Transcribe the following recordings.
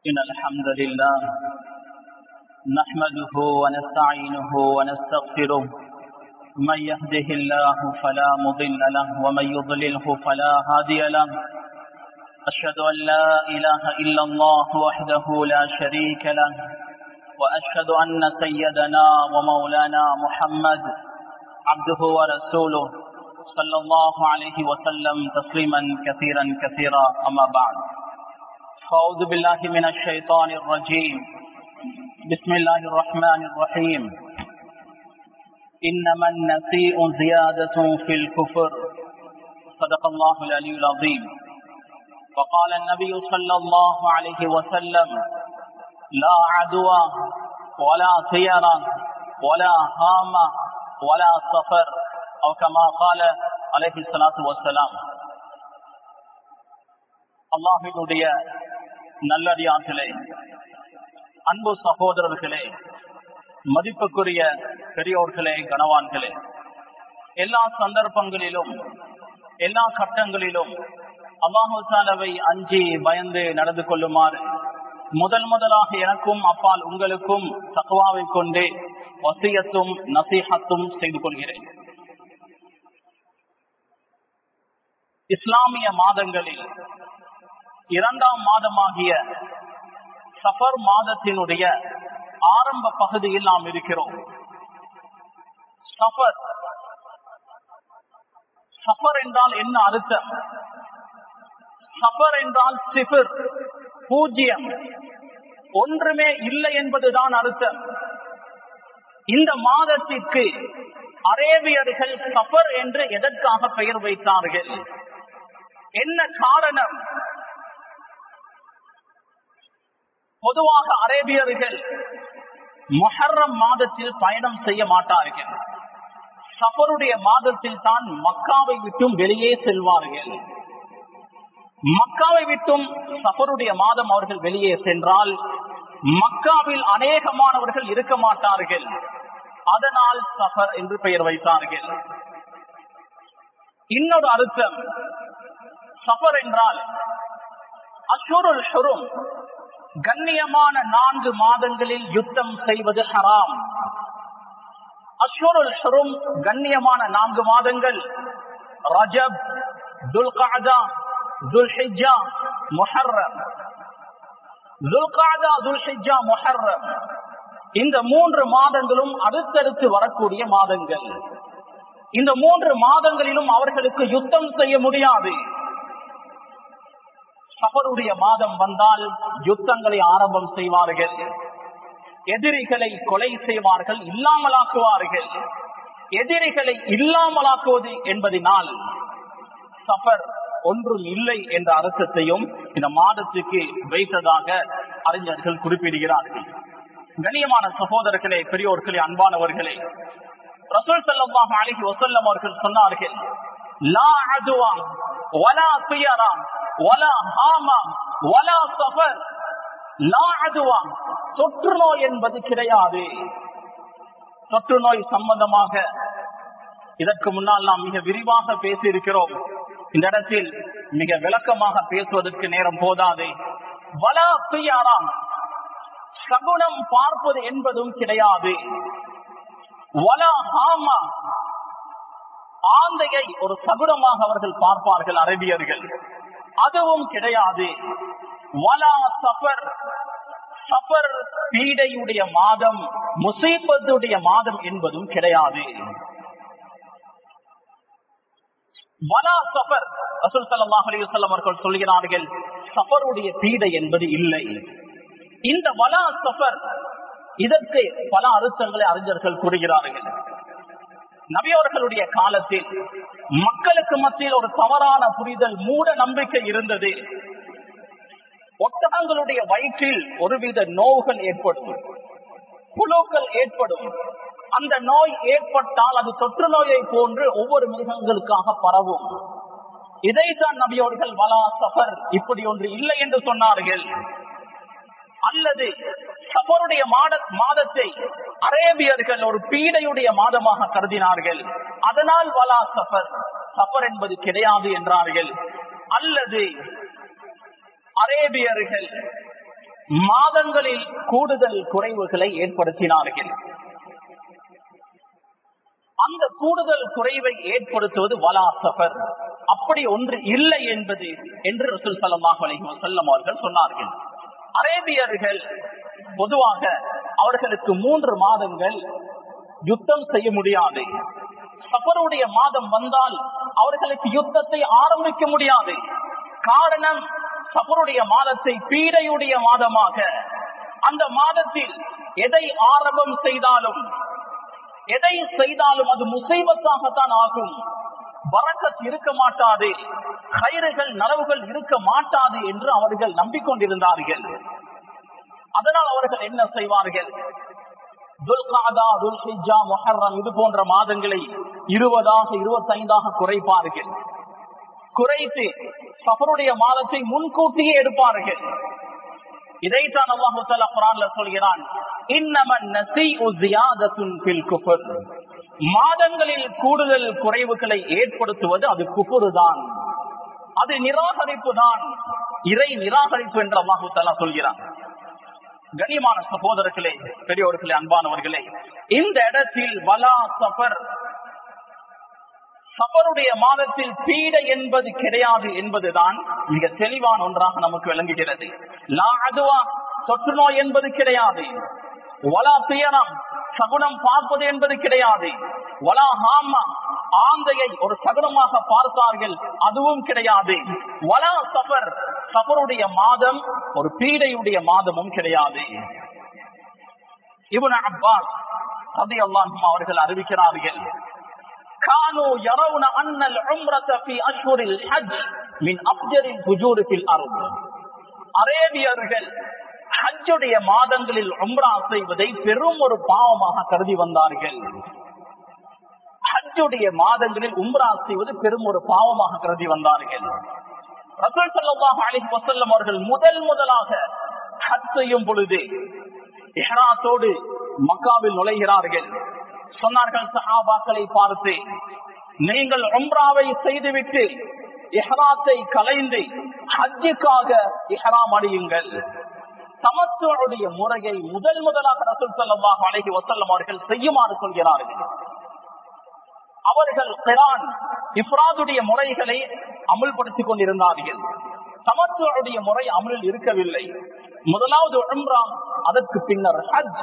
إن الحمد لله نحمده ونستعينه ونستغفره من يهده الله فلا مضل له ومن يضلله فلا هادي له أشهد أن لا إله إلا الله وحده لا شريك له وأشهد أن سيدنا ومولانا محمد عبده ورسوله صلى الله عليه وسلم تسليما كثيرا كثيرا أما بعد فأعوذ بالله من الشيطان الرجيم بسم الله الرحمن الرحيم إنما النسيء زيادة في الكفر صدق الله العلي العظيم وقال النبي صلى الله عليه وسلم لا عدوى ولا طيرة ولا هام ولا صفر أو كما قال عليه الصلاة والسلام அல்லாஹினுடைய நல்லடியார்களே அன்பு சகோதரர்களே மதிப்புக்குரிய பெரியோர்களே கனவான்களே எல்லா சந்தர்ப்பங்களிலும் எல்லா கட்டங்களிலும் அல்லாஹாலவை அஞ்சி பயந்து நடந்து கொள்ளுமாறு முதல் முதலாக எனக்கும் அப்பால் உங்களுக்கும் தக்குவாவை கொண்டு வசியத்தும் நசீகத்தும் செய்து கொள்கிறேன் இஸ்லாமிய மாதங்களில் இரண்டாம் மாதமாகிய சஃபர் மாதத்தினுடைய ஆரம்ப பகுதியில் நாம் இருக்கிறோம் சஃபர் சஃபர் என்றால் என்ன அர்த்தம் சஃபர் என்றால் சிஃபர் பூஜ்ஜியம் ஒன்றுமே இல்லை என்பதுதான் அர்த்தம் இந்த மாதத்திற்கு அரேபியர்கள் சஃபர் என்று எதற்காக பெயர் வைத்தார்கள் என்ன காரணம் பொதுவாக அரேபியர்கள் மொஹர்ரம் மாதத்தில் பயணம் செய்ய மாட்டார்கள் சஃபருடைய மாதத்தில் தான் மக்காவை விட்டும் வெளியே செல்வார்கள் மக்காவை விட்டும் சஃபருடைய மாதம் அவர்கள் வெளியே சென்றால் மக்காவில் அநேகமானவர்கள் இருக்க மாட்டார்கள் அதனால் சஃபர் என்று பெயர் வைத்தார்கள் இன்னொரு அர்த்தம் சஃபர் என்றால் அஷுருல் ஷுரும் கண்ணியமான நான்கு மாதங்களில் யுத்தம் செய்வது ஹராம் அஷுருல் ஷுரும் கண்ணியமான நான்கு மாதங்கள் ரஜப் துல்காதா துல்ஹிஜா முஹர்ரம் துல்காதா துல்ஹிஜா முஹர்ரம் இந்த மூன்று மாதங்களும் அடுத்தடுத்து வரக்கூடிய மாதங்கள் இந்த மூன்று மாதங்களிலும் அவர்களுக்கு யுத்தம் செய்ய முடியாது சபருடைய மாதம் வந்தால் யுத்தங்களை ஆரம்பம் செய்வார்கள் எதிரிகளை கொலை செய்வார்கள் இல்லாமலாக்குவார்கள் எதிரிகளை இல்லாமலாக்குவது என்பதனால் சபர் ஒன்றும் இல்லை என்ற அர்த்தத்தையும் இந்த மாதத்துக்கு வைத்ததாக அறிஞர்கள் குறிப்பிடுகிறார்கள் கண்ணியமான சகோதரர்களே பெரியோர்களே அன்பானவர்களே ரசூல் சல்லாஹ் அலிஹி வசல்லம் அவர்கள் சொன்னார்கள் லா அதுவா வலா துயரா வலா ஹாமா வலா சஃபர் லா அதுவா தொற்று நோய் என்பது கிடையாது தொற்று நோய் சம்பந்தமாக இதற்கு முன்னால் நாம் மிக விரிவாக பேசியிருக்கிறோம் இந்த இடத்தில் மிக விளக்கமாக பேசுவதற்கு நேரம் போதாது வலா துயாராம் சகுனம் பார்ப்பது என்பதும் கிடையாது வலா ஹாமா ஆந்தையை ஒரு சகுனமாக அவர்கள் பார்ப்பார்கள் அரபியர்கள் அதுவும் கிடையாது வலா சஃபர் சஃபர் பீடையுடைய மாதம் முசீபத்துடைய மாதம் என்பதும் கிடையாது வலா சஃபர் ரசூல் சல்லாஹ் அலிவசல்லம் அவர்கள் சொல்கிறார்கள் சஃபருடைய பீடை என்பது இல்லை இந்த வலா சஃபர் இதற்கு பல அர்த்தங்களை அறிஞர்கள் கூறுகிறார்கள் நபியவர்களுடைய காலத்தில் மக்களுக்கு மத்தியில் ஒரு தவறான புரிதல் மூட நம்பிக்கை இருந்தது ஒட்டகங்களுடைய வயிற்றில் ஒருவித நோய்கள் ஏற்படும் புழுக்கள் ஏற்படும் அந்த நோய் ஏற்பட்டால் அது தொற்று நோயை போன்று ஒவ்வொரு மிருகங்களுக்காக பரவும் இதைத்தான் நபியோர்கள் வலா சஃபர் இப்படி ஒன்று இல்லை என்று சொன்னார்கள் அல்லது சஃபருடைய மாதத்தை அரேபியர்கள் ஒரு பீடையுடைய மாதமாக கருதினார்கள் அதனால் வலா சஃபர் சஃபர் என்பது கிடையாது என்றார்கள் அல்லது அரேபியர்கள் மாதங்களில் கூடுதல் குறைவுகளை ஏற்படுத்தினார்கள் அந்த கூடுதல் குறைவை ஏற்படுத்துவது வலா சஃபர் அப்படி ஒன்று இல்லை என்பது என்று ரசூல் சல்லாஹ் அலி வசல்லம் அவர்கள் சொன்னார்கள் அரேபியர்கள் பொதுவாக அவர்களுக்கு மூன்று மாதங்கள் யுத்தம் செய்ய முடியாது சஃபருடைய மாதம் வந்தால் அவர்களுக்கு யுத்தத்தை ஆரம்பிக்க முடியாது காரணம் சஃபருடைய மாதத்தை பீடையுடைய மாதமாக அந்த மாதத்தில் எதை ஆரம்பம் செய்தாலும் எதை செய்தாலும் அது முசைபத்தாகத்தான் ஆகும் வரக்கத் இருக்க மாட்டாது கயிறுகள் நலவுகள் இருக்க மாட்டாது என்று அவர்கள் நம்பிக்கொண்டிருந்தார்கள் அதனால் அவர்கள் என்ன செய்வார்கள் இது போன்ற மாதங்களை இருபதாக இருபத்தைந்தாக குறைப்பார்கள் குறைத்து சஃபருடைய மாதத்தை முன்கூட்டியே எடுப்பார்கள் இதைத்தான் அல்லாஹு தாலா குரான்ல சொல்கிறான் மாதங்களில் கூடுதல் குறைவுகளை ஏற்படுத்துவது அது குப்புரு தான் அது நிராகரிப்பு தான் இறை நிராகரிப்பு என்று அல்லாஹு தாலா சொல்கிறான் கனியமான சகோதரர்களே பெரியோர்களே அன்பானவர்களே இந்த இடத்தில் வலா சபர் சபருடைய மாதத்தில் பீடை என்பது கிடையாது என்பதுதான் மிக தெளிவான ஒன்றாக நமக்கு விளங்குகிறது லா அதுவா தொற்று நோய் என்பது கிடையாது வலா துயரம் சகுனம் பார்ப்பது என்பது கிடையாது வலா ஹாமா ஆந்தையை ஒரு சகுனமாக பார்த்தார்கள் அதுவும் கிடையாது வலா சபர் சபருடைய மாதம் ஒரு பீடையுடைய மாதமும் கிடையாது இவன் அப்பாஸ் ரதி அல்லாஹும் அவர்கள் அறிவிக்கிறார்கள் كانوا يرون أن العمرة في أشهر الحج من أفجر الفجور في الأرض அரேபியர்கள் ஹஜ்ஜுடைய மாதங்களில் உம்ரா செய்வதை பெரும் ஒரு பாவமாக கருதி வந்தார்கள் ஹஜ்ஜுடைய மாதங்களில் உம்ரா செய்வது பெரும் ஒரு பாவமாக கருதி வந்தார்கள் ரசூல் ஸல்லல்லாஹு அலைஹி வஸல்லம் அவர்கள் முதல் முதலாக ஹஜ் செய்யும் பொழுது இஹ்ராத்தோடு மக்காவில் நுழைகிறார்கள் சொன்னார்கள் சஹாபாக்களை பார்த்து நீங்கள் உம்ராவை செய்துவிட்டு இஹ்ராத்தை கலைந்து ஹஜ்ஜுக்காக இஹ்ராம் அடியுங்கள் சமத்துவனுடைய முறையை முதல் முதலாக ரசூல் ஸல்லல்லாஹு அலைஹி வஸல்லம் அவர்கள் செய்யுமாறு சொல்கிறார்கள் அவர்கள் கிரான் இஃப்ராதுடைய முறைகளை அமுல்படுத்திக் கொண்டிருந்தார்கள் சமத்துவனுடைய முறை அமலில் இருக்கவில்லை முதலாவது உம்ரா அதற்கு பின்னர் ஹஜ்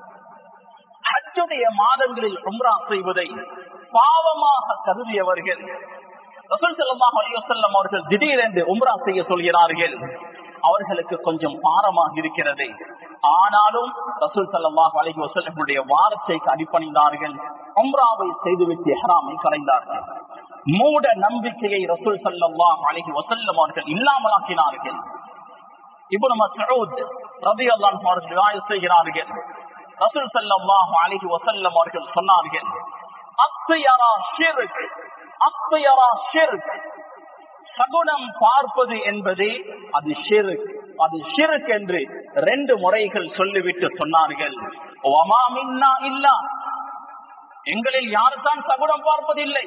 ஹஜ்ஜுடைய மாதங்களில் உம்ரா செய்வதை பாவமாக கருதியவர்கள் ரசூல் ஸல்லல்லாஹு அலைஹி வஸல்லம் அவர்கள் திடீரென்று உம்ரா செய்ய சொல்கிறார்கள் அவர்களுக்கு கொஞ்சம் பாரமாக இருக்கிறது ஆனாலும் ரசூல் ஸல்லல்லாஹு அலைஹி வஸல்லமுடைய வார்த்தைக்கு அடிபணிந்தார்கள் உம்ராவை செய்துவிட்டு இஹ்ராமை கலைந்தார்கள் மூட நம்பிக்கையை ரசூல் ஸல்லல்லாஹு அலைஹி வஸல்லம் அவர்கள் இல்லாமலாக்கினார்கள் இப்னு மஸ்ஊத் ரலியல்லாஹு அன்ஹு அவர்கள் ரிவாயத் செய்கிறார்கள் ரசூல் ஸல்லல்லாஹு அலைஹி வஸல்லம் அவர்கள் சொன்னார்கள் அத்யரா ஷிர்க் அத்யரா ஷிர்க் சகுனம் பார்ப்பது என்பது அது ஷிர்க் அது ஷிர்க் என்று ரெண்டு முறைகள் சொல்லிவிட்டு சொன்னார்கள் ஒமா மின்னா இல்லா எங்களில் யாருதான் சகுனம் பார்ப்பதில்லை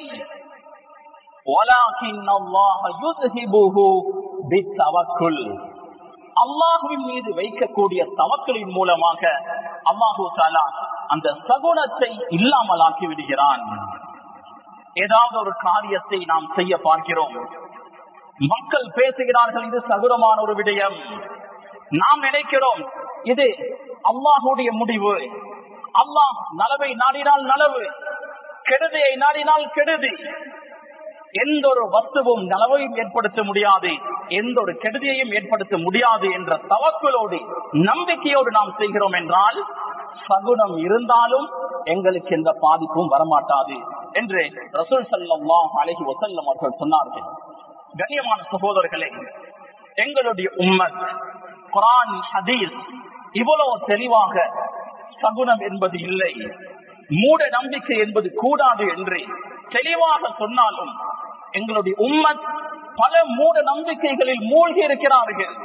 வலாகின் அல்லாஹ யுத்ஹிபுஹு பித்தவக்குல் அல்லாஹுவின் மீது வைக்கக்கூடிய தவக்களின் மூலமாக அல்லாஹு தாலா அந்த சகுனத்தை இல்லாமலாக்கி விடுகிறான் ஏதாவது ஒரு காரியத்தை நாம் செய்ய பார்க்கிறோம் மக்கள் பேசுகிறார்கள் இது சகுனமான ஒரு விடயம் நாம் நினைக்கிறோம் இது அல்லாஹுடைய முடிவு அல்லாஹ் நலவை நாடினால் நலவு கெடுதியை நாடினால் கெடுதி எந்த ஒரு வஸ்துவும் நலவையும் ஏற்படுத்த முடியாது எந்த ஒரு கெடுதியையும் ஏற்படுத்த முடியாது என்ற தவக்குலோடு நம்பிக்கையோடு நாம் செய்கிறோம் என்றால் சகுனம் இருந்தாலும் எங்களுக்கு எந்த பாதிப்பும் வரமாட்டாது என்று ரசூல் சல்லாஹ் அலஹி வசல்லம் அவர்கள் சொன்னார்கள் கண்ணியமான சகோதரர்களே எங்களுடைய உம்மத் குரான் ஹதீஸ் இவ்வளவு தெளிவாக சகுனம் என்பது இல்லை மூட நம்பிக்கை என்பது கூடாது என்று தெளிவாக சொன்னாலும் எங்களுடைய உம்மத் பல மூட நம்பிக்கைகளில் மூழ்கி இருக்கிறார்கள்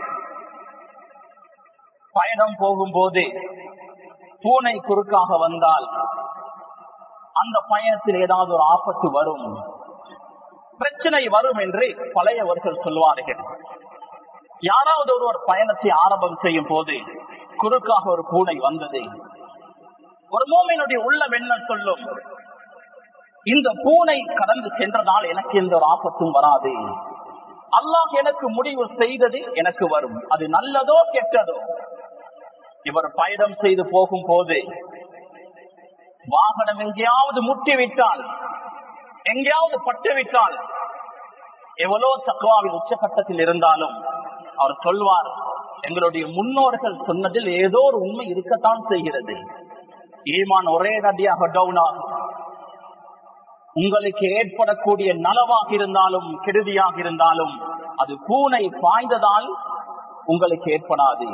பயணம் போகும்போது பூனை குறுக்காக வந்தால் அந்த பயணத்தில் ஏதாவது ஒரு ஆபத்து வரும் பிரச்சனை வரும் என்று பழையவர்கள் சொல்வார்கள் யாராவது ஒருவர் பயணத்தை ஆரம்பம் செய்யும் போது குறுக்காக ஒரு பூனை வந்தது ஒரு மூமினுடைய உள்ளம் என்ன சொல்லும் இந்த பூனை கடந்து சென்றதால் எனக்கு எந்த ஒரு ஆபத்தும் வராது அல்லாஹ் எனக்கு முடிவு செய்தது எனக்கு வரும் அது நல்லதோ கெட்டதோ இவர் பயணம் செய்து போகும் போது வாகனம் எங்கேயாவது முட்டிவிட்டால் எங்கேயாவது பட்டுவிட்டால் எவ்வளவு தக்குவாவின் உச்சகட்டத்தில் இருந்தாலும் அவர் சொல்வார் எங்களுடைய முன்னோர்கள் சொன்னதில் ஏதோ ஒரு உண்மை இருக்கத்தான் செய்கிறது ஈமான் ஒரே நதியாக டவுன் ஆகும் உங்களுக்கு ஏற்படக்கூடிய நலவாக இருந்தாலும் கெடுதியாக இருந்தாலும் அது பூனை பாய்ந்ததால் உங்களுக்கு ஏற்படாது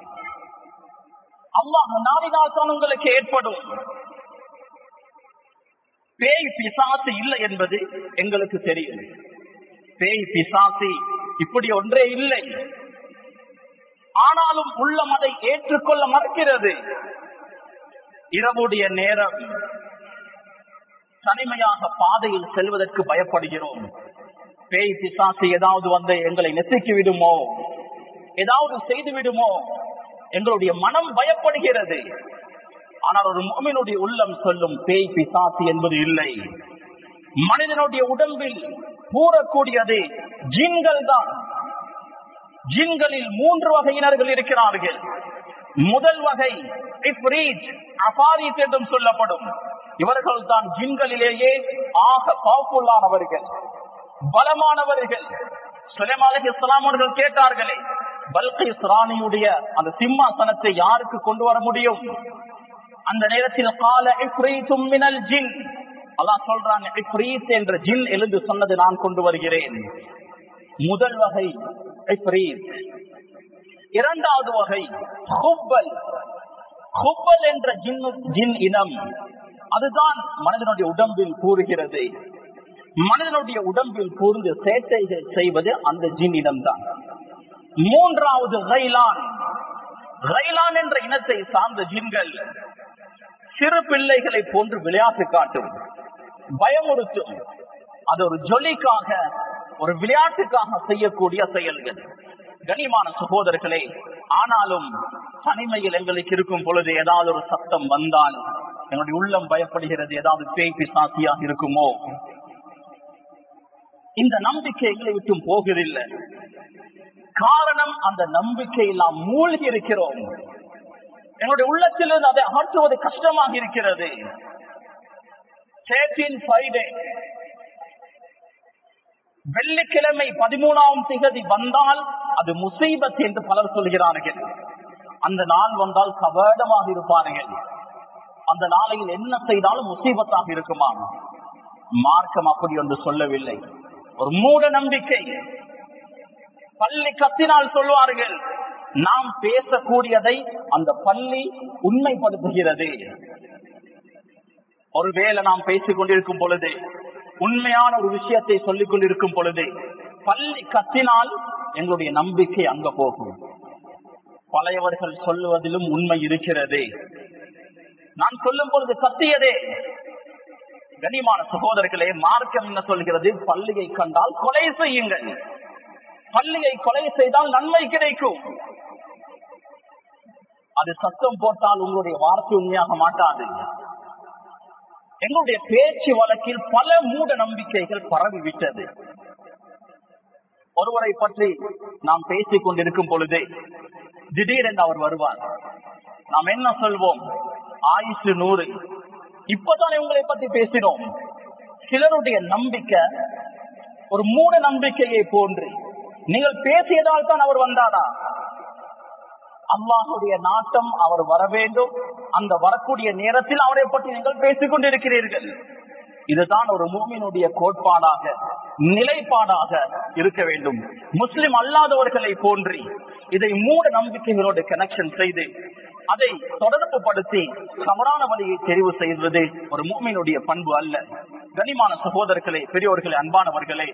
அல்லாஹ் நாடினால் தான் உங்களுக்கு ஏற்படும் பேய் பிசாசு இல்லை என்பது எங்களுக்கு தெரியும் பேய் பிசாசி இப்படி ஒன்றே இல்லை ஆனாலும் உள்ளம் அதை ஏற்றுக்கொள்ள மறுக்கிறது இரவுடைய நேரம் தனிமையாக பாதையில் செல்வதற்கு பயப்படுகிறோம் பேய் பிசாசு ஏதாவது வந்து எங்களை நெசுக்கி விடுமோ ஏதாவது செய்து விடுமோ எங்களுடைய மனம் பயப்படுகிறது ஆனால் ஒரு மோமினுடைய உள்ளம் சொல்லும் பேய் பிசாசு என்பது இல்லை மனிதனுடைய உடம்பில் கூறக்கூடியது ஜின்கள் தான் ஜின்களில் மூன்று வகையினர்கள் இருக்கிறார்கள் முதல் வகை அபாரித் என்றும் சொல்லப்படும் இவர்கள் தான் ஜின்களிலேயே ஆக பவர்ஃபுல்லானவர்கள் பலமானவர்கள் சுலைமாலி இஸ்லாம் அவர்கள் கேட்டார்களே பல்கை ராணியுடைய அந்த சிம்மாசனத்தை யாருக்கு கொண்டு வர முடியும் அந்த நேரத்தில் கால இப்ரீத்தும் மினல் ஜின் அல்லாஹ் சொல்றாங்க இப்ரீத் என்ற ஜின் எழுந்து சொன்னது நான் கொண்டு வருகிறேன் முதல் வகை இப்ரீத் இரண்டாவது வகை ஹுப்பல் ஹுப்பல் என்ற ஜின் ஜின் இனம் அதுதான் மனிதனுடைய உடம்பில் கூறுகிறது மனிதனுடைய உடம்பில் கூர்ந்து சேட்டைகள் செய்வது அந்த ஜின் இனம்தான் மூன்றாவது ரைலான் ரைலான் என்ற இனத்தை சார்ந்த ஜின்கள் சிறு பிள்ளைகளை போன்று விளையாட்டு காட்டும் பயமுறுத்தும் அது ஒரு ஜொலிக்காக ஒரு விளையாட்டுக்காக செய்யக்கூடிய செயல்கள் கனிமான சகோதரர்களே ஆனாலும் தனிமையில் எங்களுக்கு இருக்கும் பொழுது ஏதாவது ஒரு சத்தம் வந்தால் என்னுடைய உள்ளம் பயப்படுகிறது ஏதாவது பேய் பிசாசியாக இருக்குமோ இந்த நம்பிக்கை எங்களை விட்டும் போகிறதில்லை காரணம் அந்த நம்பிக்கையில் நாம் மூழ்கி இருக்கிறோம் என்னுடைய உள்ளத்திலிருந்து அதை அகற்றுவது கஷ்டமாக இருக்கிறது வெள்ளிக்கிழமை பதிமூணாம் திகதி வந்தால் அது முசீபத் என்று பலர் சொல்கிறார்கள் அந்த நாள் வந்தால் கபடமாக இருப்பார்கள் அந்த நாளையில் என்ன செய்தாலும் முசீபத்தாக இருக்குமா மார்க்கம் அப்படி ஒன்று சொல்லவில்லை ஒரு மூட நம்பிக்கை பள்ளி கத்தினால் சொல்வார்கள் நாம் பேசக்கூடியதை அந்த பள்ளி உண்மைப்படுத்துகிறது ஒருவேளை நாம் பேசிக் கொண்டிருக்கும் பொழுது உண்மையான ஒரு விஷயத்தை சொல்லிக் கொண்டிருக்கும் பொழுது பள்ளி கத்தினால் எங்களுடைய நம்பிக்கை அங்க போகும் பழையவர்கள் சொல்லுவதிலும் உண்மை இருக்கிறது நான் சொல்லும் பொழுது கத்தியதே கனிமான சகோதரர்களே மார்க்கம் என்ன சொல்கிறது பள்ளியை கண்டால் கொலை செய்யுங்கள் பள்ளியை கொலை செய்தால் நன்மை கிடைக்கும் அது சத்தம் போட்டால் உங்களுடைய வார்த்தை உண்மையாக மாட்டாது எங்களுடைய பேச்சு வழக்கில் பல மூட நம்பிக்கைகள் பரவி விட்டது ஒருவரை பற்றி நாம் பேசிக் கொண்டிருக்கும் பொழுதே திடீரென்று அவர் வருவார் நாம் என்ன சொல்வோம் ஆயுசு நூறு இப்பதானே உங்களை பத்தி பேசினோம் சிலருடைய நம்பிக்கை ஒரு மூட நம்பிக்கையை போன்று நீங்கள் பேசியதால் தான் அவர் வந்தாரா அல்லாஹுடைய நாட்டம் அவர் வர வேண்டும் அந்த வரக்கூடிய நேரத்தில் அவரை பற்றி நீங்கள் பேசிக் கொண்டிருக்கிறீர்கள் இதுதான் ஒரு மூமினுடைய கோட்பாடாக நிலைப்பாடாக இருக்க வேண்டும் முஸ்லிம் அல்லாதவர்களை போன்றி இதை மூட நம்பிக்கைகளோடு கனெக்ஷன் செய்து அதை தொடர்பு படுத்தி சமரான வழியை தெரிவு செய்வது ஒரு மூமினுடைய பண்பு அல்ல கனிமான சகோதரர்களே பெரியோர்களே அன்பானவர்களே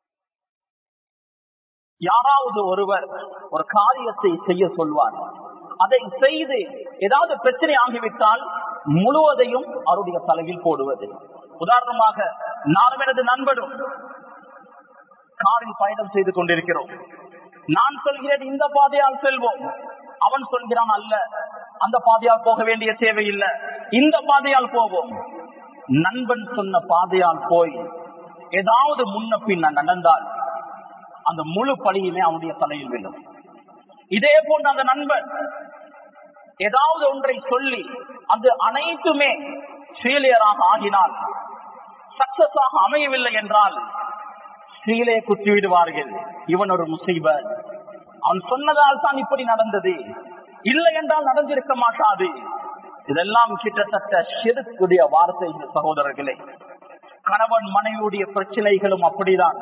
யாராவது ஒருவர் ஒரு காரியத்தை செய்ய சொல்வார் அதை செய்து ஏதாவது பிரச்சனை ஆகிவிட்டால் முழுவதையும் அவருடைய தலையில் போடுவது உதாரணமாக நானும் எனது நண்பரும் காரில் பயணம் செய்து கொண்டிருக்கிறோம் நான் சொல்கிறேன் இந்த பாதையால் செல்வோம் அவன் சொல்கிறான் அல்ல அந்த பாதையால் போக வேண்டிய தேவையில்லை இந்த பாதையால் போவோம் நண்பன் சொன்ன பாதையால் போய் ஏதாவது முன்ன பின்ன நடந்தால் அந்த முழு பழியுமே அவனுடைய தலையில் விழும் இதே போன்ற அந்த நண்பன் ஏதாவது ஒன்றை சொல்லி அது அனைத்துமே ஃபெயிலியராக ஆகினால் சக்சஸ் ஆக அமையவில்லை என்றால் சீலே குத்தி விடுவார்கள் இவன் ஒரு முசீபத் அவன் சொன்னதால் தான் இப்படி நடந்தது இல்லை என்றால் நடந்திருக்க மாட்டாது இதெல்லாம் கிட்டத்தட்ட சிறுக்குடைய வார்த்தை சகோதரர்களே கணவன் மனைவியுடைய பிரச்சனைகளும் அப்படிதான்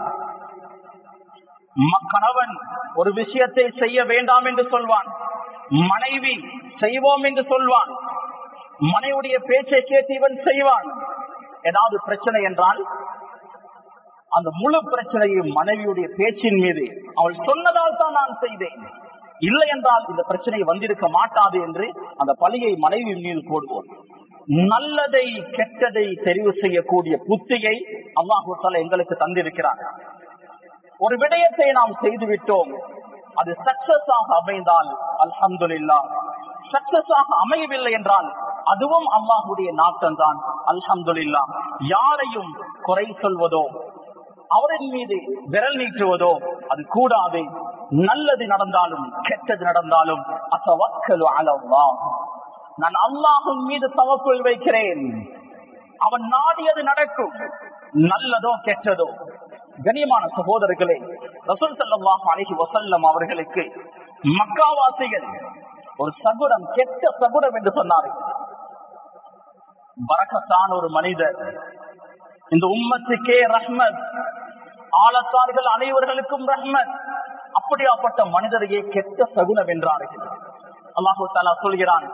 கணவன் ஒரு விஷயத்தை செய்ய வேண்டாம் என்று சொல்வான் மனைவி செய்வோம் என்று சொல்வான் மனைவியுடைய பேச்சை கேட்டு இவன் செய்வான் ஏதாவது பிரச்சனை என்றால் அந்த முழு பிரச்சனையும் மனைவியுடைய பேச்சின் மீது அவள் சொன்னதால் தான் நான் செய்தேன் இல்லை என்றால் இந்த பிரச்சனை வந்திருக்க மாட்டாது என்று அந்த பழியை மனைவி மீது போடுவோம் நல்லதை கெட்டதை தெரிவு செய்யக்கூடிய புத்தியை அல்லாஹால எங்களுக்கு தந்திருக்கிறார் ஒரு விடயத்தை நாம் செய்து விட்டோம் அது சக்சஸ் ஆக அமைந்தால் அல்ஹம்துல்லா சக்சஸ் ஆக அமையவில்லை என்றால் அதுவும் அல்லாஹுடைய நாட்டம் தான் அல்ஹம்துல்லா யாரையும் குறை சொல்வதோ அவரின் மீது விரல் நீட்டுவதோ அது கூடாது நல்லது நடந்தாலும் கெட்டது நடந்தாலும் அசவக்கலு அலவா நான் அல்லாஹும் மீது தவக்குள் வைக்கிறேன் அவன் நாடியது நடக்கும் நல்லதோ கெட்டதோ கனியமான சகோதரர்களே ரசூல் சல்லாஹ் அலஹி வசல்லம் அவர்களுக்கு மக்காவாசிகள் ஒரு சகுடம் கெட்ட சகுடம் என்று சொன்னார்கள் பறக்கத்தான் ஒரு மனிதர் இந்த உம்மத்துக்கே ரஹ்மத் ஆலத்தார்கள் அனைவர்களுக்கும் ரஹ்மத் அப்படியாப்பட்ட மனிதரையே கெட்ட சகுனம் என்றார்கள் அல்லாஹு தாலா சொல்கிறான்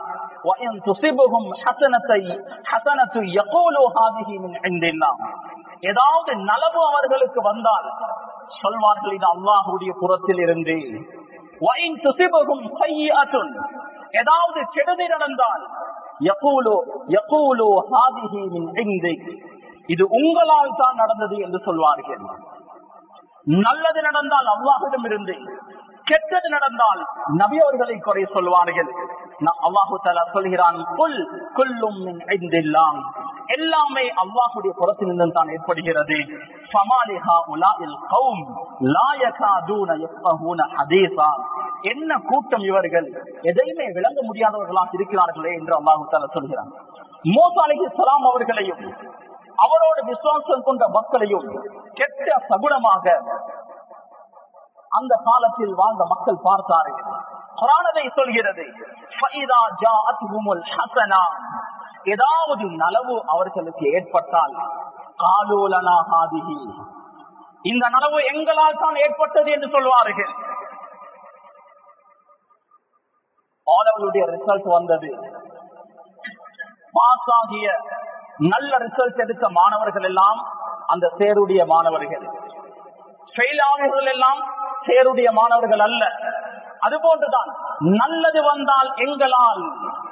ஏதாவது நலவு அவர்களுக்கு வந்தால் சொல்வார்கள் இது அல்லாஹுடைய புறத்தில் இருந்து ஏதாவது கெடுதி நடந்தால் இது உங்களால் தான் நடந்தது என்று சொல்வார்கள் நல்லது நடந்தால் அல்லாஹிடம் இருந்து கெட்டது நடந்தால் நபி அவர்களை குறை சொல்வார்கள் அல்லாஹு தாலா சொல்கிறான் புல் குல்லும் எல்லாமே அல்லாஹுடைய புறத்திலிருந்து தான் ஏற்படுகிறது என்ன கூட்டம் இவர்கள் எதையுமே விளங்க முடியாதவர்களாக இருக்கிறார்களே என்று அல்லாஹு தாலா சொல்கிறான் மோசாலிக்கு சலாம் அவர்களையும் அவரோடு விசுவாசம் கொண்ட மக்களையும் கெட்ட சகுனமாக அந்த காலத்தில் வாழ்ந்த மக்கள் பார்த்தார்கள் குரானதை சொல்கிறது ஏதாவது நலவு அவர்களுக்கு ஏற்பட்டால் காலோலனாகாதிகி இந்த நலவு எங்களால் தான் ஏற்பட்டது என்று சொல்வார்கள் அவர்களுடைய ரிசல்ட் வந்தது பாஸ் ஆகிய நல்ல ரிசல்ட் எடுத்த மாணவர்கள் எல்லாம் அந்த சேருடைய மாணவர்கள் ஃபெயில் ஆனவர்கள் எல்லாம் சேருடைய மாணவர்கள் அல்ல அது போன்றுதான் நல்லது வந்தால் எங்களால்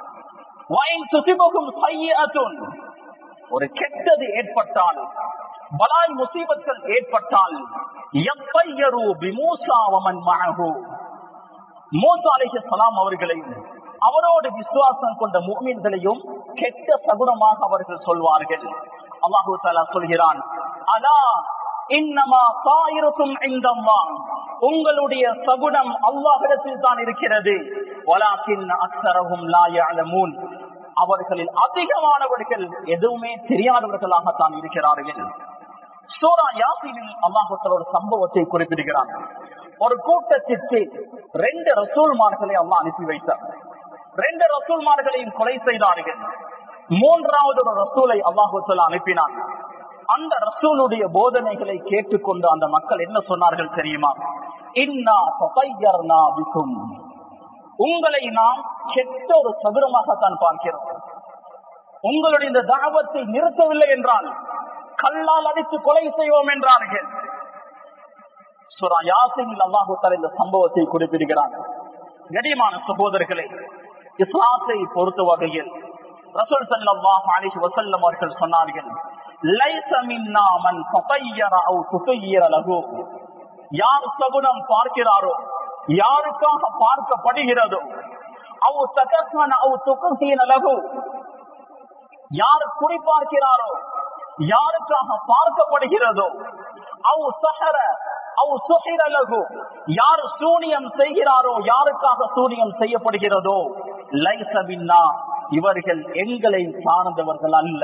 ஒரு கெட்டது ஏற்பட்டால் பலாய் முசீபத்தில் ஏற்பட்டால் எப்பையரு பிமூசாவமன் மழகு மூசாலிசலாம் அவர்களையும் அவரோடு விசுவாசம் கொண்ட மூமின்களையும் கெட்ட சகுனமாக அவர்கள் சொல்வார்கள் அல்லாஹூ தாலா சொல்கிறான் அலா இன்னமா தாயிருக்கும் இந்த உங்களுடைய சகுனம் அல்லாஹிடத்தில் தான் இருக்கிறது அக்சரகும் லாயமுன் அவர்களில் அதிகமானவர்கள் எதுவுமே தெரியாதவர்களாகத்தான் இருக்கிறார்கள் சூரா யாசினில் அல்லாஹத்தில் ஒரு சம்பவத்தை குறிப்பிடுகிறார் ஒரு கூட்டத்திற்கு ரெண்டு ரசூல்மார்களை அல்லாஹ் அனுப்பி வைத்தார் ரெண்டு ரசூல்மார்களையும் கொலை செய்தார்கள் மூன்றாவது ஒரு ரசூலை அல்லாஹு அனுப்பினான் அந்த ரசூலுடைய போதனைகளை கேட்டுக்கொண்டு அந்த மக்கள் என்ன சொன்னார்கள் தெரியுமா இன்னா பிக்கும் உங்களை நாம் கெட்ட ஒரு சதுரமாகத்தான் பார்க்கிறோம் உங்களுடைய இந்த தாபத்தை நிறுத்தவில்லை என்றால் கல்லால் அடித்து கொலை செய்வோம் என்றார்கள் சுரா யாசின் அல்லாஹு இந்த சம்பவத்தை குறிப்பிடுகிறார் கடிமான சகோதரர்களே இஸ்லாத்தை பொறுத்த வகையில் ரசூல் சல்லாஹ் அலிஹி வசல்லம் அவர்கள் சொன்னார்கள் லைஸ மின்னா மன் தகையர அவ் துகையர லஹு யார் சகுனம் பார்க்கிறாரோ யாருக்காக பார்க்கப்படுகிறதோ அவ் சகத்மன அவ் துக்கசீன லகு யார் குறிப்பார்க்கிறாரோ யாருக்காக பார்க்கப்படுகிறதோ அவ் சஹர அவ் சுஹிர லகு யார் சூனியம் செய்கிறாரோ யாருக்காக சூனியம் செய்யப்படுகிறதோ லைசபின்னா இவர்கள் எங்களை சார்ந்தவர்கள் அல்ல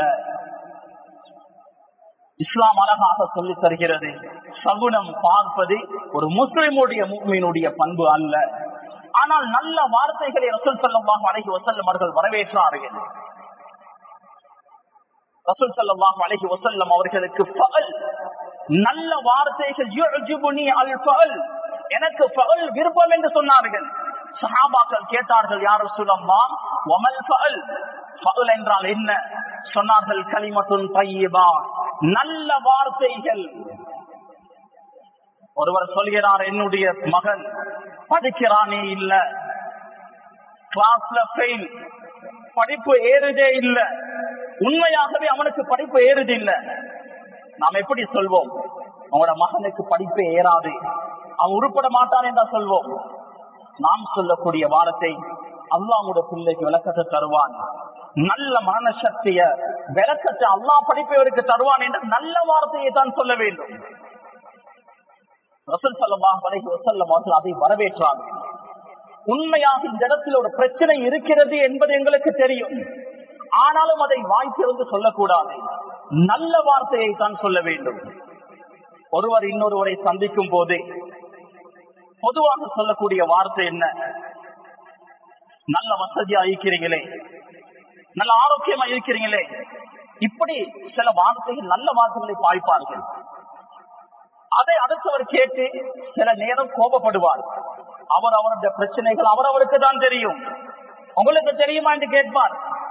இஸ்லாம் அழகாக சொல்லி தருகிறது சகுனம் பார்ப்பது ஒரு முஸ்லிமுடைய முக்மீனுடைய பண்பு அல்ல ஆனால் நல்ல வார்த்தைகளை ரசூல் சல்லாஹ் அழகி வசல்லம் அவர்கள் வரவேற்றார்கள் ரசூல் சல்லாஹ் அழகி வசல்லம் அவர்களுக்கு பகல் நல்ல வார்த்தைகள் அல் பகல் எனக்கு பகல் விருப்பம் என்று சொன்னார்கள் சஹாபாக்கள் கேட்டார்கள் யார் சொல்லம்மா ஒமல் பகல் பகல் என்றால் என்ன சொன்னார்கள் களிமத்துன் பையபா நல்ல வார்த்தைகள் ஒருவர் சொல்கிறார் என்னுடைய மகன் படிக்கிறானே இல்ல கிளாஸ்ல ஃபெயில் படிப்பு ஏறுதே இல்ல உண்மையாகவே அவனுக்கு படிப்பு ஏறுது இல்ல நாம் எப்படி சொல்வோம் உங்களோட மகனுக்கு படிப்பு ஏறாது அவன் உருப்பட மாட்டான் என்றா சொல்வோம் நாம் சொல்லக்கூடிய வாரத்தை அல்லாஹுடைய பிள்ளைக்கு விளக்கத்தை தருவான் நல்ல மரண சக்திய விளக்கத்தை அல்லா படிப்பவருக்கு தருவான் என்ற நல்ல வார்த்தையை தான் சொல்ல வேண்டும் ரசூல் சல்லாஹ் அலைஹி வஸல்லம் அவர்கள் அதை வரவேற்றாங்க உண்மையாக இந்த இடத்தில் ஒரு பிரச்சனை இருக்கிறது என்பது எங்களுக்கு தெரியும் ஆனாலும் அதை வாய்ப்பிருந்து சொல்லக்கூடாது நல்ல வார்த்தையை தான் சொல்ல வேண்டும் ஒருவர் இன்னொருவரை சந்திக்கும் போது பொதுவாக சொல்லக்கூடிய வார்த்தை என்ன நல்ல வசதியா இருக்கிறீங்களே நல்ல ஆரோக்கியமா இருக்கிறீங்களே இப்படி சில வார்த்தைகள் நல்ல வார்த்தைகளை பாய்ப்பார்கள் அதை அடுத்தவர் கேட்டு சில நேரம் கோபப்படுவார் அவர் அவருடைய பிரச்சனைகள் அவரவருக்கு தான் தெரியும் உங்களுக்கு தெரியுமா என்று கேட்பார்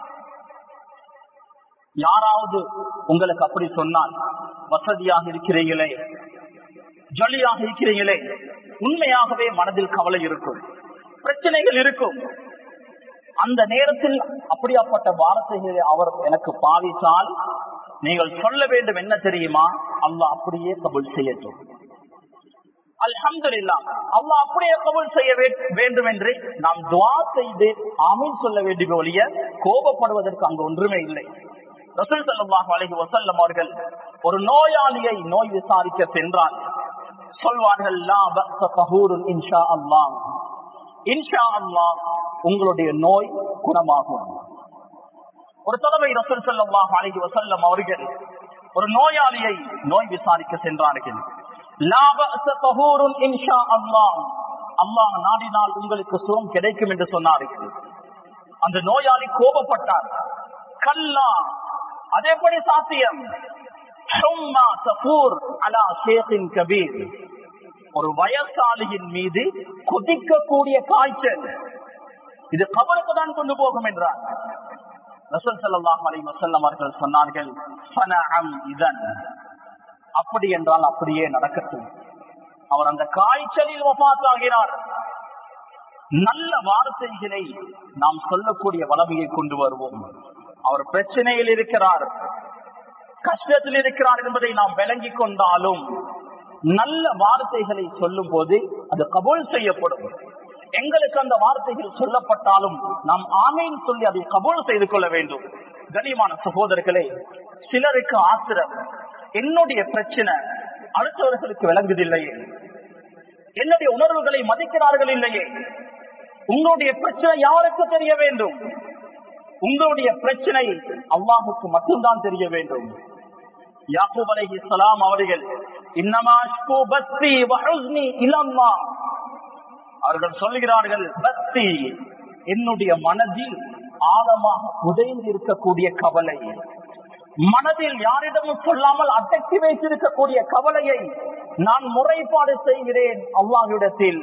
யாராவது உங்களுக்கு அப்படி சொன்னால் வசதியாக இருக்கிறீங்களே ஜொலியாக இருக்கிறீங்களே உண்மையாகவே மனதில் கவலை இருக்கும் பிரச்சனைகள் இருக்கும் அந்த நேரத்தில் அப்படியாப்பட்ட வார்த்தைகளை அவர் எனக்கு பாவித்தால் நீங்கள் சொல்ல வேண்டும் என்ன தெரியுமா அல்லாஹ் அப்படியே கபுல் செய்யட்டும் அல்ஹம்துலில்லாஹ் அல்லாஹ் அப்படியே கபுல் செய்ய வேண்டும் என்று நாம் துவா செய்து ஆமீன் சொல்ல வேண்டிய ஒழிய கோபப்படுவதற்கு அங்கு ஒன்றுமே இல்லை ரசூல் ஸல்லல்லாஹு அலைஹி வஸல்லம் அவர்கள் ஒரு நோயாளியை நோய் விசாரிக்க சென்றார் சொல்வார்கள் லா பஅஸ தஹூருன் இன்ஷா அல்லாஹ் இன்ஷா அல்லாஹ் உங்களுடைய நோய் குணமாகும் ஒரு தடவை ரசூல் ஸல்லல்லாஹு அலைஹி வஸல்லம் அவர்கள் ஒரு நோயாளியை நோய் விசாரிக்க சென்றார்கள் லா பஅஸ தஹூருன் இன்ஷா அல்லாஹ் அல்லாஹ் நாடினால் உங்களுக்கு சுகம் கிடைக்கும் என்று சொன்னார்கள் அந்த நோயாளி கோபப்பட்டார் கல்லா அதேபடி சாத்தியம் ஹும்மா தஃபூர் அலா ஷேഖിன் கபீர் ஒரு வயசாளியின் மீது கொதிக்கக்கூடிய காய்ச்சல் இது கபருக்கு தான் கொண்டு போகும் என்றார் ரசூல் ஸல்லல்லாஹு அலைஹி வஸல்லம் அவர்கள் சொன்னார்கள் ஃபனஅம் இதன் அப்படி என்றால் அப்படியே நடக்கட்டும் அவர் அந்த காய்ச்சலில் வஃபாத் ஆகிறார் நல்ல வார்த்தைகளை நாம் சொல்லக்கூடிய வளமையை கொண்டு வருவோம் அவர் பிரச்சனையில் இருக்கிறார் கஷ்டத்தில் இருக்கிறார் என்பதை நாம் விளங்கிக் கொண்டாலும் நல்ல வார்த்தைகளை சொல்லும் போது அது கபூல் செய்யப்படும் எங்களுக்கு அந்த வார்த்தைகள் சொல்லப்பட்டாலும் நாம் ஆமீன் சொல்லி அதை கபூல் செய்து கொள்ள வேண்டும் கனிமான சகோதரர்களே சிலருக்கு ஆத்திரம் என்னுடைய பிரச்சனை அடுத்தவர்களுக்கு விளங்குதில்லையே என்னுடைய உணர்வுகளை மதிக்கிறார்கள் இல்லையே உங்களுடைய பிரச்சனை யாருக்கு தெரிய வேண்டும் உங்களுடைய பிரச்சனை அல்லாஹுக்கு மட்டும்தான் தெரிய வேண்டும் யாக்கூப் அலைஹி ஸலாம் அவர்கள் இன்னமா அஷ்கு பஸ்தி வஹுஸ்னி இலல்லா அவர்கள் சொல்லுகிறார்கள் பக்தி என்னுடைய மனதில் ஆழமாக புதைந்து இருக்கக்கூடிய கவலை மனதில் யாரிடமும் சொல்லாமல் அடக்கி வைத்திருக்கக்கூடிய கவலையை நான் முறைப்பாடு செய்கிறேன் அல்லாஹ்விடத்தில்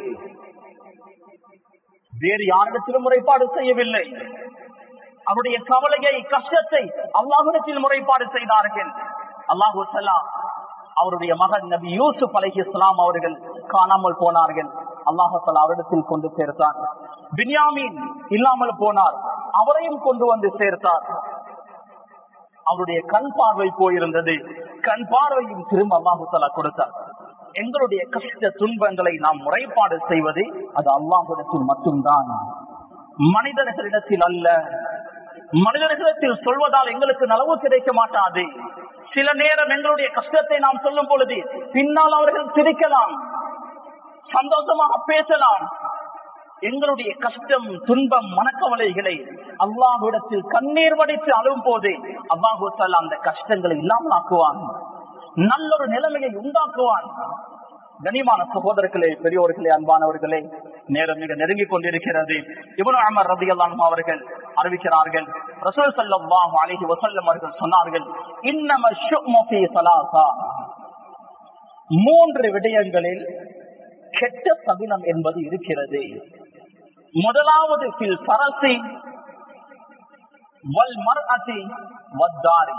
வேறு யாரிடத்திலும் முறைப்பாடு செய்யவில்லை அவருடைய கவலையை கஷ்டத்தை அல்லாஹிடத்தில் முறைப்பாடு செய்தார்கள் அல்லாஹு சலாம் அவருடைய மகன் நபி யூசுப் அலஹி இஸ்லாம் அவர்கள் காணாமல் போனார்கள் அல்லாஹலா அவரிடத்தில் கொண்டு சேர்த்தார் பின்யாமீன் இல்லாமல் போனார் அவரையும் கொண்டு வந்து சேர்த்தார் அவருடைய கண் பார்வை போயிருந்தது கண் பார்வையும் திரும்ப அல்லாஹு தலா கொடுத்தார் எங்களுடைய கஷ்ட துன்பங்களை நாம் முறைப்பாடு செய்வது அது அல்லாஹிடத்தில் மட்டும்தான் மனிதர்களிடத்தில் அல்ல மனிதர்களிடத்தில் சொல்வதால் எங்களுக்கு நலவு கிடைக்க மாட்டாது சில நேரம் எங்களுடைய கஷ்டத்தை நாம் சொல்லும் பொழுது பின்னால் அவர்கள் சிரிக்கலாம் சந்தோஷமாக பேசலாம் எங்களுடைய கஷ்டம் துன்பம் மனக்கவலைகளை அல்லாஹுடத்தில் கண்ணீர் வடித்து அழும் போது அல்லாஹு அந்த கஷ்டங்களை இல்லாமல் ஆக்குவான் நல்லொரு நிலைமையை உண்டாக்குவான் கனிமான சகோதரர்களே பெரியோர்களே அன்பானவர்களே நேரம் மிக நெருங்கிக் கொண்டிருக்கிறது இவனு அமர் ரபி அவர்கள் அறிவிக்கிறார்கள் ரசூல் சல்லாஹு அலிஹி வசல்லம் அவர்கள் சொன்னார்கள் இன்னம சலாசா மூன்று விடயங்களில் கெட்ட சகுனம் என்பது இருக்கிறது முதலாவது பில் பரசி வல் மர்அதி வத்தாரி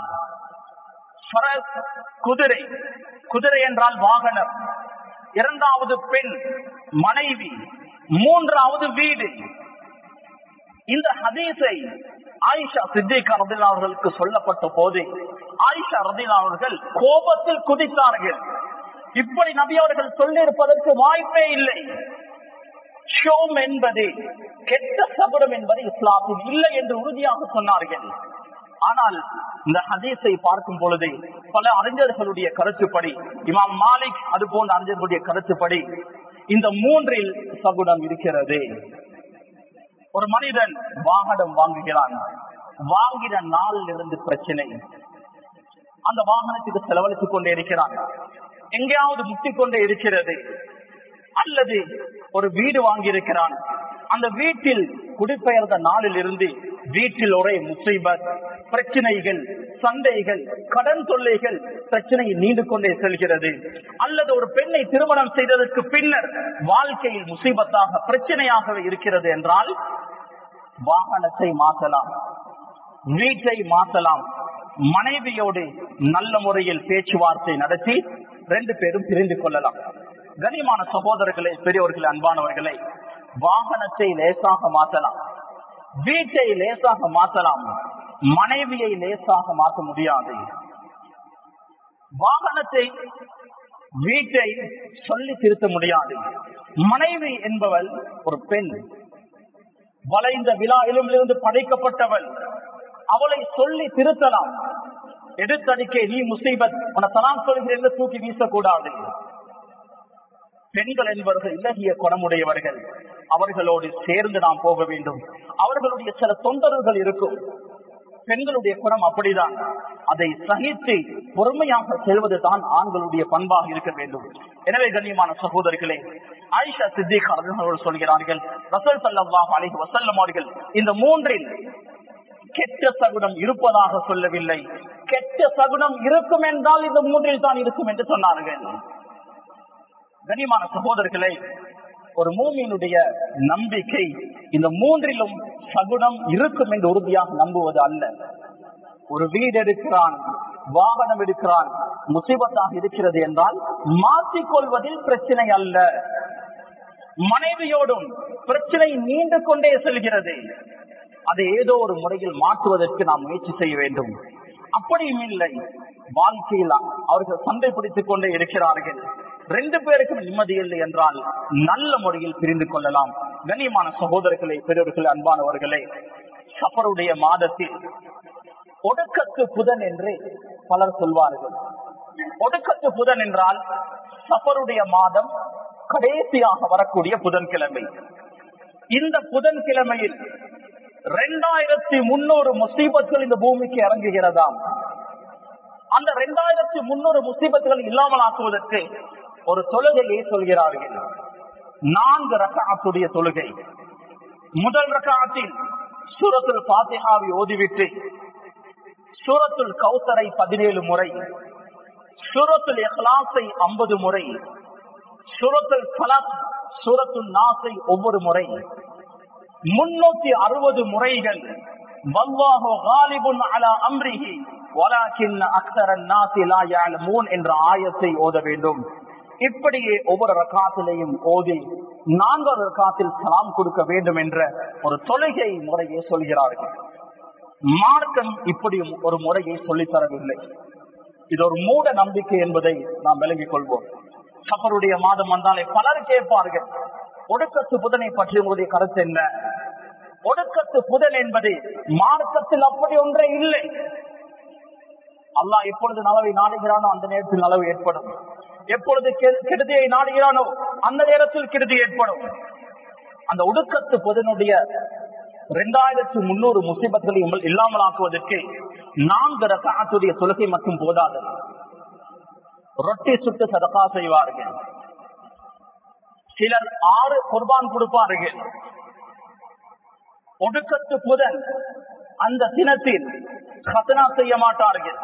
குதிரை குதிரை என்றால் வாகனம் இரண்டாவது பெண் மனைவி மூன்றாவது வீடு இந்த ஹதீஸை ஆயிஷா சித்திக் ரதில் அவர்களுக்கு சொல்லப்பட்ட போது ஆயிஷா ரதில் அவர்கள் கோபத்தில் குதித்தார்கள் இப்படி நபி அவர்கள் சொல்லியிருப்பதற்கு வாய்ப்பே இல்லை ஷோம் என்பது கெட்ட சபடம் என்பது இஸ்லாத்தில் இல்லை என்று உறுதியாக சொன்னார்கள் ஆனால் இந்த ஹதீஸை பார்க்கும் பொழுது பல அறிஞர்களுடைய கருத்துப்படி இமாம் மாலிக் அது போன்ற அறிஞர்களுடைய கருத்துப்படி இந்த மூன்றில் சகுனம் இருக்கிறது ஒரு மனிதன் வாகனம் வாங்குகிறான் வாங்கின நாளில் இருந்து பிரச்சனை அந்த வாகனத்துக்கு செலவழித்துக் கொண்டே இருக்கிறான் எங்கேயாவது முட்டிக்கொண்டே இருக்கிறது அல்லது ஒரு வீடு வாங்கியிருக்கிறான் அந்த வீட்டில் குடிபெயர்ந்த நாளில் இருந்து வீட்டில் ஒரே முசைபத் பிரச்சனைகள் சண்டைகள் கடன் தொல்லைகள் பிரச்சனை நீண்டு கொண்டே செல்கிறது அல்லது ஒரு பெண்ணை திருமணம் செய்ததற்கு பின்னர் வாழ்க்கையில் முசைபத்தாக பிரச்சனையாகவே இருக்கிறது என்றால் வாகனத்தை மாற்றலாம் வீட்டை மாற்றலாம் மனைவியோடு நல்ல முறையில் பேச்சுவார்த்தை நடத்தி ரெண்டு பேரும் பிரிந்து கொள்ளலாம் கனிமான சகோதரர்களே பெரியவர்களே அன்பானவர்களே வாகனத்தை லேசாக மாற்றலாம் வீட்டை லேசாக மாற்றலாம் மனைவியை லேசாக மாற்ற முடியாது வாகனத்தை வீட்டை சொல்லி திருத்த முடியாது மனைவி என்பவள் ஒரு பெண் வளைந்த விழாவிலும் இருந்து படைக்கப்பட்டவள் அவளை சொல்லி திருத்தலாம் எடுத்தடிக்கே நீ முசீபத் உன தலாம் சொல்கிறேன் தூக்கி வீசக்கூடாது பெண்கள் என்பவர்கள் இலகிய குணமுடையவர்கள் அவர்களோடு சேர்ந்து நாம் போக வேண்டும் அவர்களுடைய சில தொந்தரவுகள் இருக்கும் பெண்களுடைய குணம் அப்படிதான் அதை சகித்து பொறுமையாக செல்வது தான் ஆண்களுடைய பண்பாக இருக்க வேண்டும் எனவே கண்ணியமான சகோதரிகளே ஆயிஷா சித்திக் அவர்கள் சொல்கிறார்கள் ரசல் சல்லாஹ் அலிஹ் வசல்லம் அவர்கள் இந்த மூன்றில் கெட்ட சகுனம் இருப்பதாக சொல்லவில்லை கெட்ட சகுனம் இருக்கும் என்றால் இந்த மூன்றில் தான் இருக்கும் என்று சொன்னார்கள் கனிமான சகோதரர்களே ஒரு மூமியினுடைய நம்பிக்கை இந்த மூன்றிலும் சகுனம் இருக்கும் என்று உறுதியாக நம்புவது அல்ல ஒரு வீடு எடுக்கிறான் வாகனம் எடுக்கிறான் முசிபத்தாக இருக்கிறது என்றால் மாற்றிக்கொள்வதில் பிரச்சனை அல்ல மனைவியோடும் பிரச்சனை நீண்டு கொண்டே செல்கிறது அதை ஏதோ ஒரு முறையில் மாற்றுவதற்கு நாம் முயற்சி செய்ய வேண்டும் அப்படியும் இல்லை வாழ்க்கையில் அவர்கள் சண்டை பிடித்துக் கொண்டே இருக்கிறார்கள் ரெண்டு பேருக்கும் நிம்மதி இல்லை என்றால் நல்ல முறையில் பிரிந்து கொள்ளலாம் கண்ணியமான சகோதரர்களே பெரியவர்களே அன்பானவர்களே சஃபருடைய மாதத்தில் ஒடுக்கத்து புதன் என்று பலர் சொல்வார்கள் ஒடுக்கத்து புதன் என்றால் சஃபருடைய மாதம் கடைசியாக வரக்கூடிய புதன்கிழமை இந்த புதன்கிழமையில் இரண்டாயிரத்தி முன்னூறு முசீபத்துகள் இந்த பூமிக்கு இறங்குகிறதாம் அந்த இரண்டாயிரத்தி முன்னூறு முசீபத்துகள் இல்லாமல் ஆக்குவதற்கு ஒரு தொழுகையை சொல்கிறார்கள் நான்கு ரகாத்துடைய தொழுகை முதல் ரகாத்தில் சூரத்துல் பாத்திகாவை ஓதிவிட்டு சூரத்துல் கௌசரை பதினேழு முறை சூரத்துல் இஹ்லாஸை ஐம்பது முறை சூரத்துல் ஃபலக் சூரத்துல் நாசை ஒவ்வொரு முறை முன்னூத்தி அறுபது முறைகள் வல்லாஹு காலிபுன் அலா அம்ரிஹி வலாக்கின் அக்தரன் நாசி லா யஅலமூன் என்ற ஆயத்தை ஓத வேண்டும் இப்படியே ஒவ்வொரு ரகாத்திலையும் ஓதி நான்காவது ரகாத்தில் சலாம் கொடுக்க வேண்டும் என்ற ஒரு தொழுகை முறையை சொல்கிறார்கள் மார்க்கம் இப்படி ஒரு முறையை சொல்லித் தரவில்லை இது ஒரு மூட நம்பிக்கை என்பதை நாம் விளங்கிக் கொள்வோம் சஃபருடைய மாதம் வந்தாலே பலர் கேட்பார்கள் ஒடுக்கத்து புதனை பற்றி உங்களுடைய கருத்து என்ன ஒடுக்கத்து புதன் என்பது மார்க்கத்தில் அப்படி ஒன்றே இல்லை அல்லாஹ் எப்பொழுது நலவை நாடுகிறானோ அந்த நேரத்தில் நலவு ஏற்படும் எப்பொழுது கெ- கெடுதியை நாடுகிறானோ அந்த நேரத்தில் கெடுதி ஏற்படும் அந்த ஒடுக்கத்து புதனுடைய இரண்டாயிரத்தி முன்னூறு முசிபத்களை உங்கள் இல்லாமல் ஆக்குவதற்கு நான்கு ரகாத்துடைய தொழுகை மட்டும் போதாது ரொட்டி சுட்டு சதகா செய்வார்கள் சிலர் ஆறு குர்பான் கொடுப்பார்கள் ஒடுக்கத்து புதன் அந்த தினத்தில் கத்தனா செய்ய மாட்டார்கள்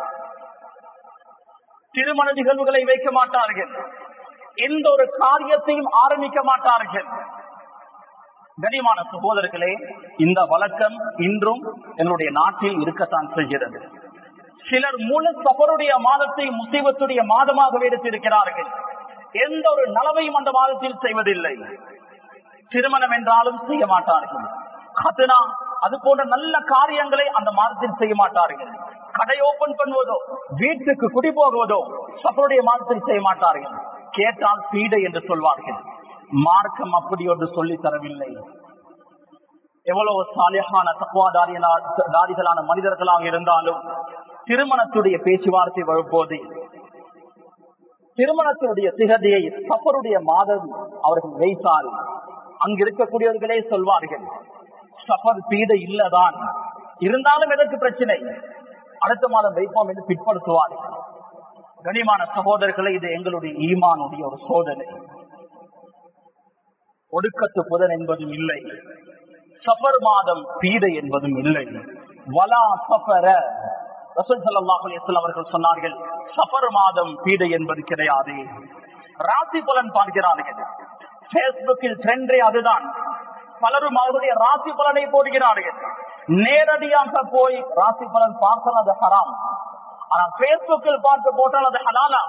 திருமண நிகழ்வுகளை வைக்க மாட்டார்கள் எந்த ஒரு காரியத்தையும் ஆரம்பிக்க மாட்டார்கள் கனிமான சகோதரர்களே இந்த வழக்கம் இன்றும் எங்களுடைய நாட்டில் இருக்கத்தான் செய்கிறது சிலர் முழு சபருடைய மாதத்தை முசீபத்துடைய மாதமாக எடுத்திருக்கிறார்கள் எந்த ஒரு நலவையும் அந்த மாதத்தில் செய்வதில்லை திருமணம் என்றாலும் செய்ய மாட்டார்கள் கத்னா அது போன்ற நல்ல காரியங்களை அந்த மாதத்தில் செய்ய மாட்டார்கள் கடை ஓபன் பண்ணுவதோ வீட்டுக்கு குடி போகுவதோ சபருடைய மாதத்தில் செய்ய மாட்டார்கள் கேட்டால் பீடை என்று சொல்வார்கள் மார்க்கம் அப்படி ஒன்று சொல்லி தரவில்லை எவ்வளவு சாலியான தக்குவாதாரிகளான மனிதர்களாக இருந்தாலும் திருமணத்துடைய பேச்சுவார்த்தை வரும்போது திருமணத்தினுடைய திகதியை சஃபருடைய மாதம் அவர்கள் வைத்தால் அங்கு இருக்கக்கூடியவர்களே சொல்வார்கள் சஃபர் பீட இல்லதான் இருந்தாலும் எதற்கு பிரச்சனை அடுத்த மாதம் வைப்போம் என்று பிற்படுத்துவார்கள் கனிமான சகோதரர்களை இது எங்களுடைய ஈமானுடைய ஒரு சோதனை ஒடுக்கத்து புதன் என்பதும் இல்லை சஃபர் மாதம் பீடை என்பதும் இல்லை வலா சஃபர ரசூல் ஸல்லல்லாஹு அலைஹி வஸல்லம் அவர்கள் சொன்னார்கள் சஃபர் மாதம் பீடை என்பது கிடையாது ராசி பலன் பார்க்கிறார்கள் பேஸ்புக்கில் ட்ரெண்டே அதுதான் பலரும் அவருடைய ராசி பலனை போடுகிறார்கள் நேரடியாக போய் ராசி பலன் பார்த்தால் அது ஹராம் ஆனால் பேஸ்புக்கில் பார்த்து போட்டால் அது ஹலாலா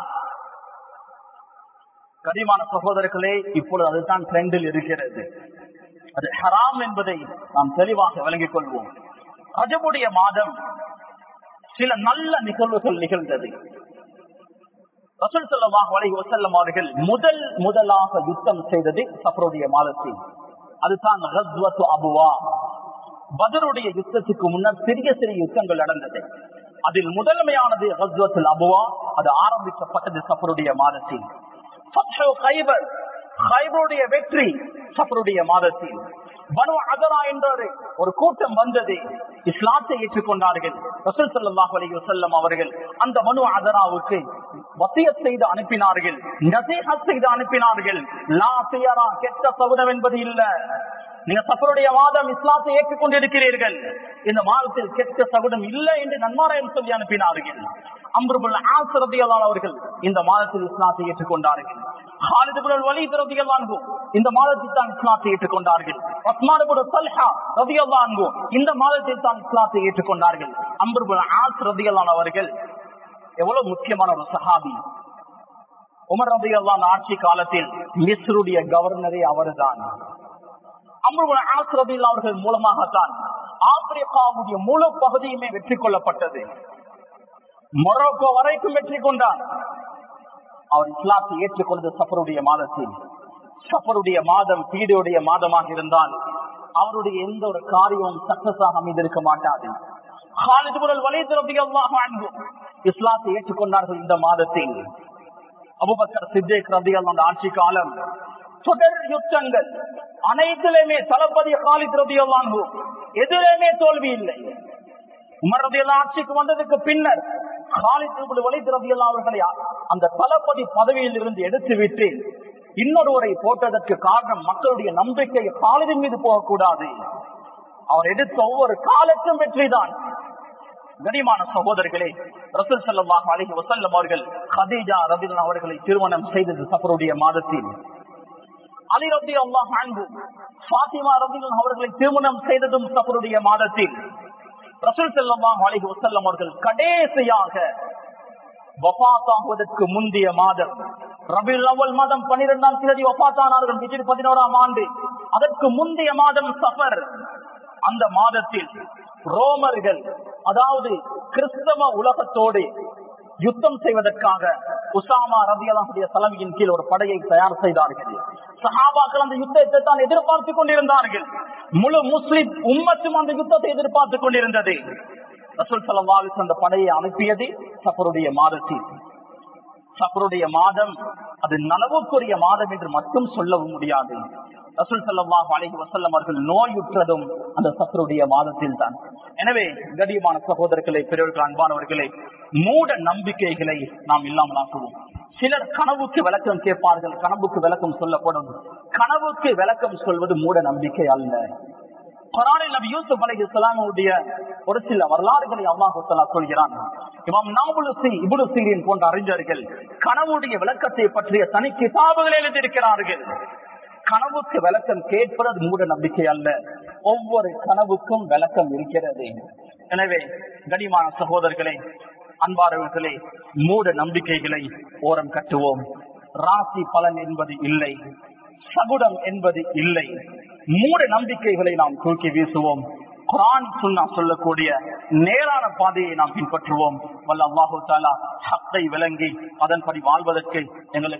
கனிமான சகோதரர்களே இப்பொழுது அதுதான் ட்ரெண்டில் இருக்கிறது அது ஹராம் என்பதை நாம் தெளிவாக விளங்கிக் கொள்வோம் ரஜபுடைய மாதம் சில நல்ல நிகழ்வுகள் நிகழ்ந்தது ரசூல் ஸல்லல்லாஹு அலைஹி வஸல்லம் அவர்கள் முதல் முதலாக யுத்தம் செய்தது சஃபருடைய மாதத்தில் அதுதான் கஸ்வத்து அபுவா பதருடைய யுத்தத்துக்கு முன்னர் சிறிய சிறிய யுத்தங்கள் நடந்தது அதில் முதன்மையானது கஸ்வத்துல் அபுவா அது ஆரம்பிக்கப்பட்டது சஃபருடைய மாதத்தில் ஃபத்ஹு கைபர் கைபருடைய வெற்றி சஃபருடைய மாதத்தில் பனு அதரா என்ற ஒரு கூட்டம் வந்தது இஸ்லாத்தை ஏற்றுக்கொண்டார்கள் ரசூல் ஸல்லல்லாஹு அலைஹி வஸல்லம் அவர்கள் அந்த மனு அதராவுக்கு வசியத் செய்து அனுப்பினார்கள் நசீஹத் செய்து அனுப்பினார்கள் லா தியரா கெட்ட சகுனம் என்பது இல்ல நீங்க சஃபருடைய மாதம் இஸ்லாத்தை ஏற்றுக்கொண்டிருக்கிறீர்கள் இந்த மாதத்தில் கெட்ட சகுனம் இல்லை என்று நன்மாராயம் சொல்லி அனுப்பினார்கள் அம்ருபுல் ஆசிரதியலான் அவர்கள் இந்த மாதத்தில் இஸ்லாத்தை ஏற்றுக்கொண்டார்கள் ஹாலிதுபுல் வலி ரதியல்லான்கு இந்த மாதத்தில் தான் இஸ்லாத்தை ஏற்றுக்கொண்டார்கள் உஸ்மானுபுல் தல்ஹா ரதியல்லான்கு இந்த மாதத்தில் தான் இஸ்லாத்தை ஏற்றுக்கொண்டார்கள் அம்ருபுல் ஆஸ் ரதியல்லான் அவர்கள் எவ்வளவு முக்கியமான ஒரு சஹாபி உமர் ரதியல்லான் ஆட்சி காலத்தில் மிஸ்ருடைய கவர்னரே அவர்தான் அம்ருபுல் ஆஸ் ரதியல்லா அவர்கள் மூலமாகத்தான் ஆப்பிரிக்காவுடைய முழு பகுதியுமே வெற்றி கொள்ளப்பட்டது மொரோக்கோ வரைக்கும் வெற்றி கொண்டார் அவர் இஸ்லாத்தை ஏற்றுக்கொண்டது சஃபருடைய மாதத்தில் சஃபருடைய மாதம் பீடையுடைய மாதமாக இருந்தால் அவருடைய எந்த ஒரு காரியமும் சக்சஸ் ஆக அமைந்திருக்க மாட்டாது இஸ்லாத்தை ஏற்றுக்கொண்டார்கள் இந்த மாதத்தில் அபுபக்கர் சித்தேக் ரதி அந்த ஆட்சி காலம் தொடர் யுத்தங்கள் அனைத்திலுமே தளபதி காலித் ரதி எதிலுமே தோல்வி இல்லை உமர் ரதியல்லா ஆட்சிக்கு வந்ததுக்கு பின்னர் காலித் வலித் ரதியல்லா அவர்களை அந்த தளபதி பதவியில் இருந்து எடுத்துவிட்டு இன்னொருவரை போட்டதற்கு காரணம் மக்களுடைய நம்பிக்கை காலிதின் மீது போகக்கூடாது அவர் எடுத்த ஒவ்வொரு காலத்தும் வெற்றிதான் கனிமான சகோதரர்களே ரசூல் ஸல்லல்லாஹு அலைஹி வஸல்லம் அவர்கள் ஹதீஜா ரதியல்லாஹு அவர்களை திருமணம் செய்தது சஃபருடைய மாதத்தில் அலி ரலியல்லாஹு அன்ஹு ஃபாத்திமா ரலியல்லாஹு அவர்களை திருமணம் செய்ததும் சஃபருடைய மாதத்தில் ரசூல் ஸல்லல்லாஹு அலைஹி வஸல்லம் அவர்கள் கடைசியாக வஃபாத்தாகுவதற்கு முந்தைய மாதம் ரபியுல் அவ்வல் மாதம் பன்னிரெண்டாம் தேதி வஃபாத்தானார்கள் ஹிஜ்ரி பதினோராம் ஆண்டு அதற்கு முந்தைய மாதம் சஃபர் அந்த மாதத்தில் ரோமர்கள் அதாவது கிறிஸ்தவ உலகத்தோடு யுத்தம் செய்வதற்காக உசாமா ரபியலாவுடைய தலைமையின் கீழ் ஒரு படையை தயார் செய்தார்கள் சஹாபாக்கள் அந்த யுத்தத்தை தான் எதிர்பார்த்துக் கொண்டிருந்தார்கள் முழு முஸ்லிம் உம்மத்தும் அந்த யுத்தத்தை எதிர்பார்த்துக் கொண்டிருந்தது ரசூல் சல்லாஹ் அந்த படையை அனுப்பியது சஃபருடைய மாதத்தில் சஃபருடைய மாதம் அது நனவுக்குரிய மாதம் என்று மட்டும் சொல்லவும் முடியாது ரசூல் சல்லாஹ் அலஹி வசல்லம் அவர்கள் நோயுற்றதும் அந்த சஃபருடைய மாதத்தில் தான் எனவே கடியமான சகோதரர்களை பெரியவர்கள் அன்பானவர்களே மூட நம்பிக்கைகளை நாம் இல்லாமல் ஆக்குவோம் சிலர் கனவுக்கு விளக்கம் கேட்பார்கள் கனவுக்கு விளக்கம் சொல்லப்படும் கனவுக்கு விளக்கம் சொல்வது மூட நம்பிக்கை அல்ல குரானில் நபி யூசுப் அலி இஸ்லாமுடைய ஒரு சில வரலாறுகளை அல்லாஹு சொல்கிறான் இமாம் நாபுலுசி இபுலு சீரின் போன்ற அறிஞர்கள் கனவுடைய விளக்கத்தை பற்றிய தனி கிதாபுகள் எழுதியிருக்கிறார்கள் கனவுக்கு விளக்கம் கேட்பது மூட நம்பிக்கை அல்ல ஒவ்வொரு கனவுக்கும் விளக்கம் இருக்கிறது எனவே கனிமான சகோதரர்களே அன்பானவர்களே மூட நம்பிக்கைகளை ஓரம் கட்டுவோம் ராசி பலன் என்பது இல்லை சகுடம் என்பது இல்லை மூட நம்பிக்கைகளை நாம் தூக்கி வீசுவோம் குரான் சுன்னா சொல்லக்கூடிய நேரான பாதையை நாம் பின்பற்றுவோம் வல்ல அல்லாஹு தாலா ஹத்தை விளங்கி அதன்படி வாழ்வதற்கு எங்களுக்கு